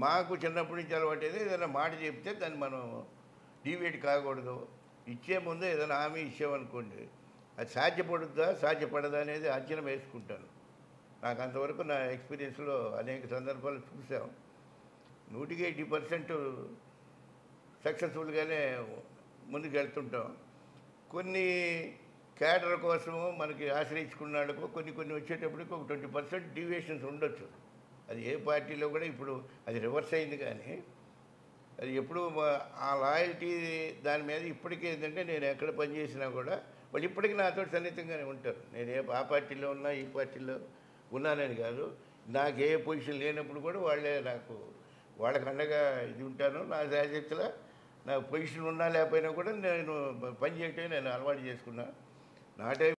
మాకు చిన్నప్పటి నుంచి అలవాటు ఏదో ఏదైనా మాట చెప్తే దాన్ని మనం డీవియేట్ కాకూడదు ఇచ్చే ముందు ఏదైనా హామీ ఇచ్చామనుకోండి అది సాధ్యపడుద్దా సాధ్యపడదా అనేది అంచనా వేసుకుంటాను నాకు అంతవరకు నా ఎక్స్పీరియన్స్లో అనేక సందర్భాలు చూసాం నూటికి ఎయిటీ పర్సెంట్ సక్సెస్ఫుల్గానే ముందుకు వెళ్తుంటాం కొన్ని క్యాడర్ కోసము మనకి ఆశ్రయించుకున్నాడుకో కొన్ని కొన్ని వచ్చేటప్పటికి ఒక ట్వంటీ పర్సెంట్ డీవియేషన్స్ ఉండొచ్చు అది ఏ పార్టీలో కూడా ఇప్పుడు అది రివర్స్ అయింది కానీ అది ఎప్పుడు మా- ఆ లాయల్టీ దాని మీద ఇప్పటికీ ఏంటంటే నేను ఎక్కడ పనిచేసినా కూడా వాళ్ళు ఇప్పటికీ నాతో సన్నిహితంగానే ఉంటారు నేను ఏ ఆ పార్టీలో ఉన్నా ఈ పార్టీలో ఉన్నానని కాదు నాకు ఏ పొజిషన్ లేనప్పుడు కూడా వాళ్ళే నాకు వాళ్ళకి అండగా ఇది ఉంటాను నా శాశ్వతలో నా పొజిషన్ ఉన్నా లేకపోయినా కూడా నేను పని చేయటం నేను అలవాటు చేసుకున్నా నా టైం